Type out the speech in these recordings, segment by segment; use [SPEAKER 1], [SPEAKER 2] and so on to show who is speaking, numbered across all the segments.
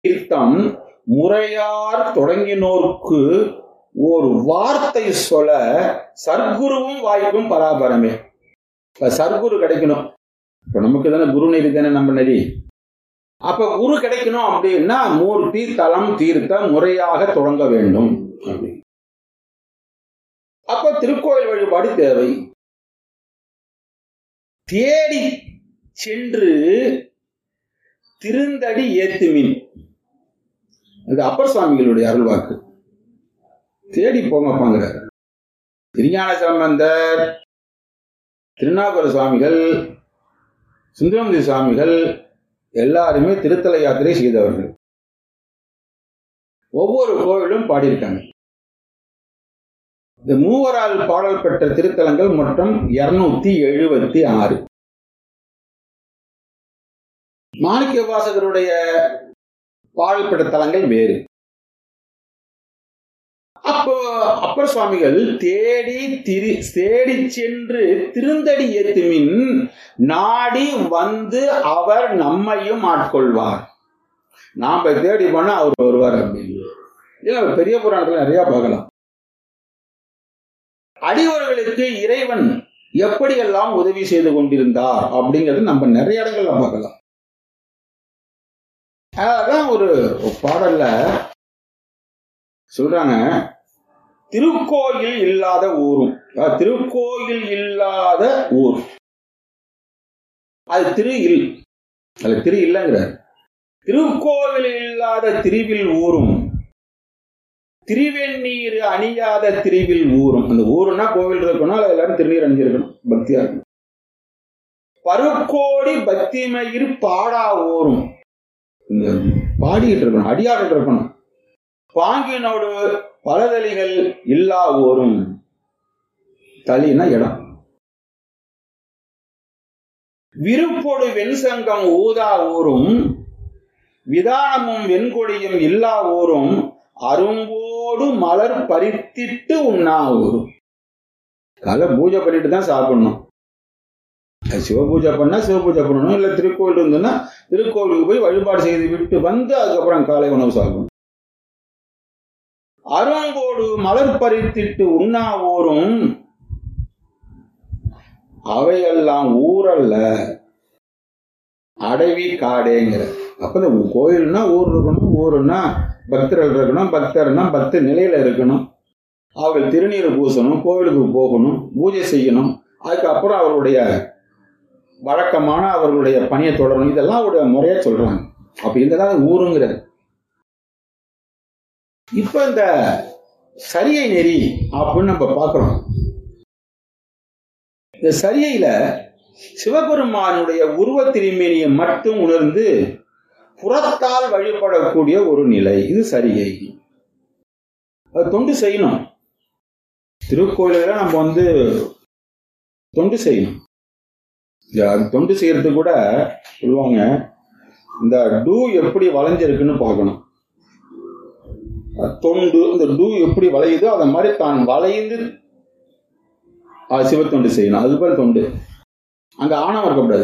[SPEAKER 1] தீர்த்தம் முறையார் தொடங்கினோர்க்கு ஒரு வார்த்தை சொல்ல சர்க்குருவும் வாய்க்கும் பராபரமே இப்ப சர்க்குரு கிடைக்கணும் இப்ப நமக்கு தானே குரு நெறி தானே நம்ம நெறி அப்ப குரு கிடைக்கணும் அப்படின்னா மூர்த்தி தலம் தீர்த்தம் முறையாக தொடங்க வேண்டும் அப்படி அப்ப திருக்கோயில் வழிபாடு தேவை தேடி சென்று திருந்தடி ஏத்துமின் இது அப்பர் சுவாமிகளுடைய அருள்வாக்கு தேடி போங்கப்பாங்கிறார் திருஞான சம்பந்தர் திருநாகர சுவாமிகள் சுந்தரமதி சுவாமிகள் எல்லாருமே திருத்தல யாத்திரை செய்தவர்கள் ஒவ்வொரு கோவிலும் பாடியிருக்காங்க இந்த மூவரால் பாடல் பெற்ற திருத்தலங்கள் மொத்தம் இருநூத்தி எழுபத்தி ஆறு மாணிக்க வாசகருடைய பாடல் பெற்ற தலங்கள் வேறு அப்போ அப்பர் சுவாமிகள் தேடி திரி தேடி சென்று திருந்தடி ஏத்துமின் நாடி வந்து அவர் நம்மையும் ஆட்கொள்வார் நாம தேடி போனா அவர் வருவார் அப்படின்னு இல்ல பெரிய புராணத்துல நிறைய பார்க்கலாம் அடியவர்களுக்கு இறைவன் எப்படியெல்லாம் உதவி செய்து கொண்டிருந்தார் அப்படிங்கிறது நம்ம நிறைய இடங்கள்ல பார்க்கலாம் அதான் ஒரு பாடல்ல சொல்றாங்க திருக்கோயில் இல்லாத ஊரும் அதாவது திருக்கோயில் இல்லாத ஊர் அது திரு இல் அது திரு இல்லைங்கிறார் திருக்கோவில் இல்லாத திருவில் ஊரும் திருவெண்ணீர் அணியாத திருவில் ஊரும் அந்த ஊருன்னா கோவில் இருக்கணும் அது எல்லாரும் திருநீர் அணிஞ்சிருக்கணும் பக்தியா இருக்கணும் பருக்கோடி பக்திமயிர் பாடா ஊரும் இந்த பாடிட்டு இருக்கணும் அடியாடிட்டு இருக்கணும் பாங்கினோடு பலதலிகள் இல்லா ஊரும் தலினா இடம் விருப்பொடு வெண்சங்கம் ஊதா ஊரும் விதானமும் வெண்கொடியும் இல்லா ஊரும் அரும்போடு மலர் பறித்திட்டு உண்ணா ஊரும் காலை பூஜை பண்ணிட்டு தான் சாப்பிடணும் சிவ பூஜை பண்ணா சிவ பூஜை பண்ணணும் இல்ல திருக்கோவில் இருந்ததுன்னா திருக்கோவிலுக்கு போய் வழிபாடு செய்து விட்டு வந்து அதுக்கப்புறம் காலை உணவு சாப்பிடணும் அரும்போடு மலர் பறித்திட்டு உண்ணா ஊரும் அவையெல்லாம் ஊரல்ல அடவி காடேங்கிற அப்ப இந்த கோயில்னா ஊர் இருக்கணும் ஊருன்னா பக்தர்கள் இருக்கணும் பக்தர்னா பக்த நிலையில இருக்கணும் அவர்கள் திருநீர் பூசணும் கோவிலுக்கு போகணும் பூஜை செய்யணும் அதுக்கப்புறம் அவர்களுடைய வழக்கமான அவர்களுடைய பணியை தொடரணும் இதெல்லாம் அவருடைய முறையா சொல்றாங்க அப்ப இதெல்லாம் ஊருங்கிறது இப்ப இந்த சரியை நெறி அப்படின்னு நம்ம பார்க்கிறோம் இந்த சரியையில சிவபெருமானுடைய உருவ திருமேனியை மட்டும் உணர்ந்து புறத்தால் வழிபடக்கூடிய ஒரு நிலை இது சரியை அது தொண்டு செய்யணும் திருக்கோயில நம்ம வந்து தொண்டு செய்யணும் அது தொண்டு செய்யறது கூட சொல்லுவாங்க இந்த டூ எப்படி வளைஞ்சிருக்குன்னு பார்க்கணும் தொண்டு இந்த டூ எப்படி வளையுதோ அதை மாதிரி தான் வளைந்து சிவத்தொண்டு செய்யணும் அது போல தொண்டு அங்க ஆணவம் இருக்கக்கூடாது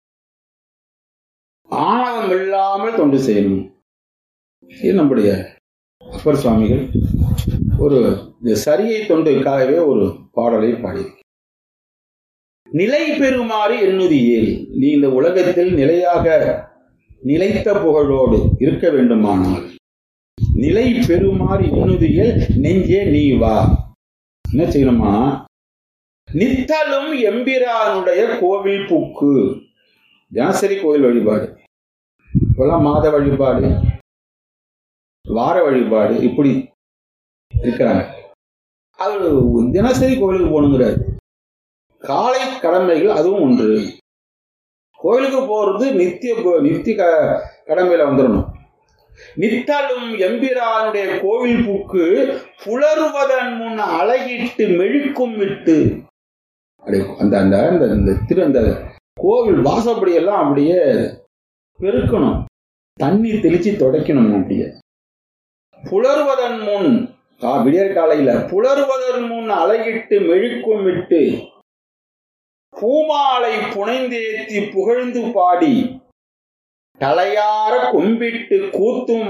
[SPEAKER 1] ஆணவம் இல்லாமல் தொண்டு செய்யணும் இது நம்முடைய அப்பர் சுவாமிகள் ஒரு சரியை தொண்டுக்காகவே ஒரு பாடலை பாடி நிலை பெறுமாறு எண்ணுதியேல் நீ இந்த உலகத்தில் நிலையாக நிலைத்த புகழோடு இருக்க வேண்டுமானால் நிலை பெறுமாறு எண்ணுதியல் நெஞ்சே நீ வா என்ன செய்யணுமா நித்தலும் எம்பிரானுடைய கோவில் புக்கு தினசரி கோவில் வழிபாடு இப்பெல்லாம் மாத வழிபாடு வார வழிபாடு இப்படி இருக்கிறாங்க அது தினசரி கோவிலுக்கு போகணுங்கிறாரு காலை கடமைகள் அதுவும் ஒன்று கோவிலுக்கு போறது நித்திய நித்திய கடமையில வந்துடணும் நித்தலும் எம்பிரானுடைய கோவில் பூக்கு புலருவதன் முன் அழகிட்டு மெழுக்கும் விட்டு அந்த அந்த அந்த திரு அந்த கோவில் வாசப்படி எல்லாம் அப்படியே பெருக்கணும் தண்ணி தெளிச்சு துடைக்கணும் அப்படியே புலருவதன் முன் விடியற் காலையில புலருவதன் முன் அழகிட்டு மெழுக்கும் விட்டு பூமாலை புனைந்தேத்தி புகழ்ந்து பாடி தலையார கும்பிட்டு கூத்தும்